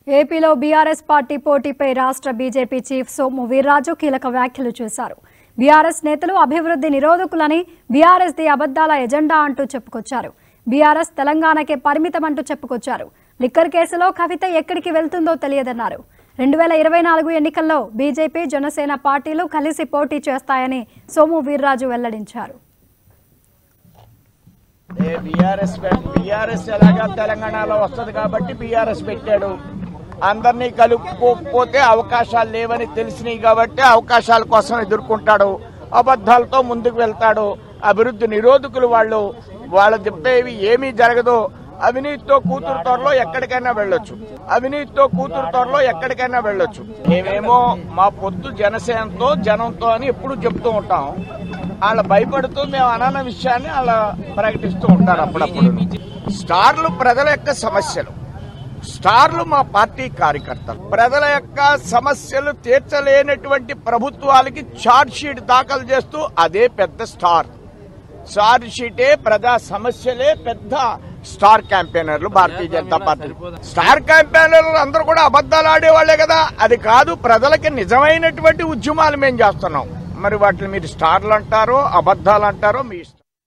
ఏపీలో BRS party పోటీపై రాష్ట్ర BJP chief Somu Veerraju కీలక వ్యాఖ్యలు చేశారు బీఆర్ఎస్ నేతలు అభివృద్ధి నిరోధకులని బీఆర్ఎస్ ది అబద్దాల ఎజెండా అంటూ చెప్పుకొచ్చారు బీఆర్ఎస్ తెలంగాణకే పరిమితమంటూ చెప్పుకొచ్చారు లిక్కర్ కేసులో కవిత ఎక్కడికి వెళ్తుందో తెలియదన్నారు రెండు వేల ఇరవై నాలుగు ఎన్నికల్లో బీజేపీ జనసేన పార్టీలు కలిసి పోటీ చేస్తాయని సోము వీర్రాజు వెల్లడించారు బీఆర్ఎస్ బీఆర్ఎస్ ఎలాగా తెలంగాణలో వస్తుంది కాబట్టి బీఆర్ఎస్ పెట్టాడు అందరినీ కలుపుకోకపోతే అవకాశాలు లేవని తెలిసినాయి కాబట్టి అవకాశాల కోసం ఎదుర్కొంటాడు అబద్ధాలతో ముందుకు వెళ్తాడు అభివృద్ధి నిరోధకులు వాళ్ళు వాళ్ళు చెప్పేవి ఏమీ జరగదు అవినీతితో కూతురు త్వరలో ఎక్కడికైనా వెళ్ళొచ్చు అవినీతితో కూతురు త్వరలో ఎక్కడికైనా వెళ్ళొచ్చు మేమేమో మా పొత్తు జనసేనతో జనంతో అని ఎప్పుడు చెప్తూ ఉంటాం వాళ్ళ భయపడుతూ మేము అనన్న విషయాన్ని వాళ్ళ ప్రకటిస్తూ ఉంటారు అప్పుడప్పుడు స్టార్లు ప్రజల యొక్క సమస్యలు స్టార్లు మా పార్టీ కార్యకర్తలు ప్రజల యొక్క సమస్యలు తీర్చలేనటువంటి ప్రభుత్వాలకి ఛార్జ్ షీట్ దాఖలు చేస్తూ అదే పెద్ద స్టార్ ఛార్జ్ షీటే ప్రజా సమస్యలే పెద్ద స్టార్ క్యాంపెయినర్లు భారతీయ జనతా పార్టీ స్టార్ క్యాంపెయినర్లు అందరూ కూడా అబద్ధాలు ఆడేవాళ్లే కదా అది కాదు ప్రజలకి నిజమైనటువంటి ఉద్యమాలు మేము చేస్తున్నాం మరి వాటిని మీరు స్టార్లు అంటారో అబద్ధాలు అంటారో మీ ఇష్టం